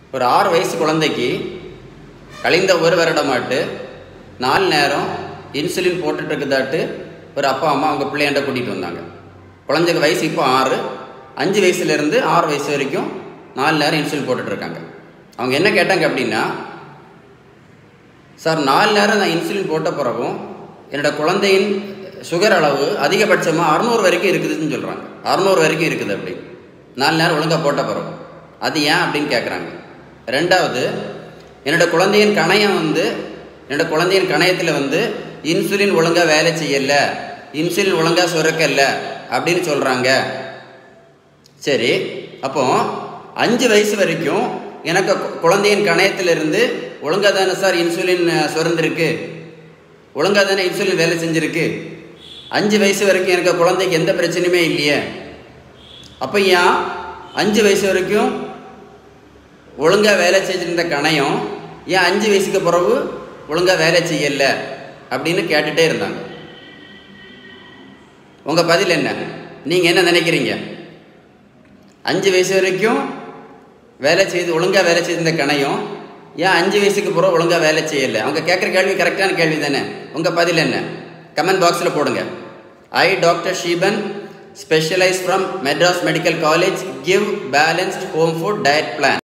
ஒரு ஆறு வயசு குழந்தைக்கு கழிந்த ஒரு வருடமாட்டு நாலு நேரம் இன்சுலின் போட்டுட்டு இருக்குதாட்டு ஒரு அப்பா அம்மா அவங்க பிள்ளையாண்ட கூட்டிகிட்டு வந்தாங்க குழந்தைக்கு வயசு இப்போ ஆறு அஞ்சு வயசுலேருந்து ஆறு வயசு வரைக்கும் நாலு நேரம் இன்சுலின் போட்டுட்டு இருக்காங்க அவங்க என்ன கேட்டாங்க அப்படின்னா சார் நாலு நேரம் நான் இன்சுலின் போட்ட பிறகும் என்னோட குழந்தையின் சுகர் அளவு அதிகபட்சமாக அறுநூறு வரைக்கும் இருக்குதுன்னு சொல்கிறாங்க அறுநூறு வரைக்கும் இருக்குது அப்படி நாலு நேரம் ஒழுங்காக போட்ட பிறகு அது ஏன் அப்படின்னு கேட்குறாங்க ரெண்டாவது என்னோட குழந்தையின் கணையம் வந்து என்னோட குழந்தையின் கணையத்தில் வந்து இன்சுலின் ஒழுங்காக வேலை செய்யலை இன்சுலின் ஒழுங்காக சுரக்கல அப்படின்னு சொல்கிறாங்க சரி அப்போ அஞ்சு வயசு வரைக்கும் எனக்கு கு- குழந்தையின் கணையத்திலிருந்து ஒழுங்காக தானே சார் இன்சுலின் அஹ், சுரந்திருக்கு ஒழுங்காக தானே இன்சுலின் வேலை செஞ்சுருக்கு அஞ்சு வயசு வரைக்கும் எனக்கு குழந்தைக்கு எந்த பிரச்சனையுமே இல்லையே அப்போ ஏன் அஞ்சு வயசு வரைக்கும் ஒழுங்காக வேலை செஞ்சிருந்த கணையம் ஏன் அஞ்சு வயசுக்கு பிறகு ஒழுங்காக வேலை செய்யல அப்படின்னு கேட்டுட்டே இருந்தாங்க உங்கள் பதில் என்ன நீங்கள் என்ன நினைக்கிறீங்க அஞ்சு வயசு வரைக்கும் வேலை செய்து ஒழுங்காக வேலை செய்திருந்த கணையம் ஏன் அஞ்சு வயசுக்கு பிறகு ஒழுங்காக வேலை செய்யலை அவங்க கேட்குற கேள்வி கரெக்டான கேள்வி தானே உங்கள் பதில் என்ன கமெண்ட் பாக்ஸில் போடுங்க I doctor Sheeban specialise from Madras medical college give balanced home food diet plan